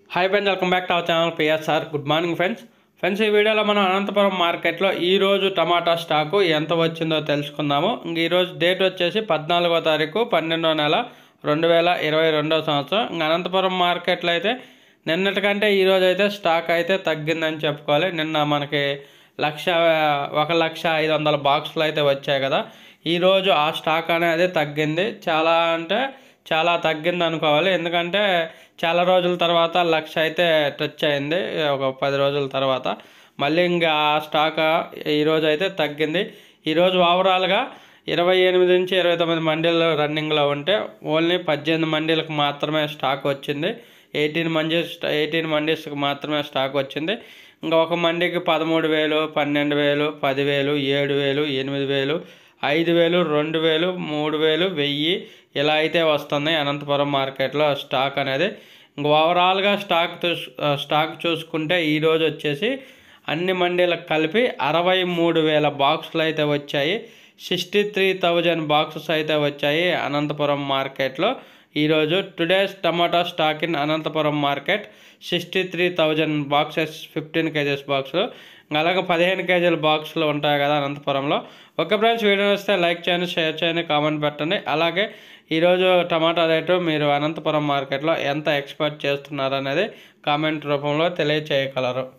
hi friends welcome back to our channel PSR good morning friends friends ఈ వీడియోలో మనం అనంతపురం మార్కెట్లో ఈ రోజు టమాటా స్టాకు ఎంత వచ్చిందో తెలుసుకుందాము ఇంక ఈరోజు డేట్ వచ్చేసి పద్నాలుగో తారీఖు పన్నెండో నెల రెండు వేల ఇరవై రెండో సంవత్సరం ఇంక అనంతపురం మార్కెట్లో అయితే నిన్నటికంటే ఈరోజు అయితే స్టాక్ అయితే తగ్గిందని చెప్పుకోవాలి నిన్న మనకి లక్ష ఒక లక్ష ఐదు వందల బాక్సులు అయితే వచ్చాయి కదా ఈరోజు ఆ స్టాక్ అనేది తగ్గింది చాలా అంటే చాలా తగ్గింది అనుకోవాలి ఎందుకంటే చాలా రోజుల తర్వాత లక్ష అయితే టచ్ అయింది ఒక పది రోజుల తర్వాత మళ్ళీ ఇంకా ఆ స్టాక్ ఈరోజు అయితే తగ్గింది ఈరోజు ఓవరాల్గా ఇరవై ఎనిమిది నుంచి ఇరవై తొమ్మిది మండీలు రన్నింగ్లో ఉంటే ఓన్లీ పద్దెనిమిది మండీలకు మాత్రమే స్టాక్ వచ్చింది ఎయిటీన్ మండీస్ ఎయిటీన్ మండీస్కి మాత్రమే స్టాక్ వచ్చింది ఇంకా ఒక మండీకి పదమూడు వేలు పన్నెండు వేలు పదివేలు ఏడు వేలు ఎనిమిది వేలు ఐదు వేలు రెండు వేలు మూడు వేలు వెయ్యి ఇలా అయితే వస్తుంది అనంతపురం మార్కెట్లో స్టాక్ అనేది ఇంక ఓవరాల్గా స్టాక్ చూస్- స్టాక్ చూసుకుంటే ఈరోజు వచ్చేసి అన్ని మండీలకు కలిపి అరవై మూడు వేల బాక్సులు అయితే వచ్చాయి సిక్స్టీ త్రీ థౌజండ్ బాక్సెస్ అయితే వచ్చాయి అనంతపురం మార్కెట్లో ఈరోజు today's tomato stock in Anantapuram market sixty three thousand boxes fifteen kgs బాక్సులు అలాగే పదిహేను కేజీల బాక్సులు ఉంటాయి కదా అనంతపురంలో ఒక ఫ్రెండ్స్ వీడియో వస్తే లైక్ చేయండి షేర్ చేయండి కామెంట్ పెట్టండి అలాగే ఈరోజు టమాటా రేటు మీరు అనంతపురం మార్కెట్లో ఎంత ఎక్స్పెక్ట్ చేస్తున్నారు అనేది కామెంట్ రూపంలో తెలియచేయగలరు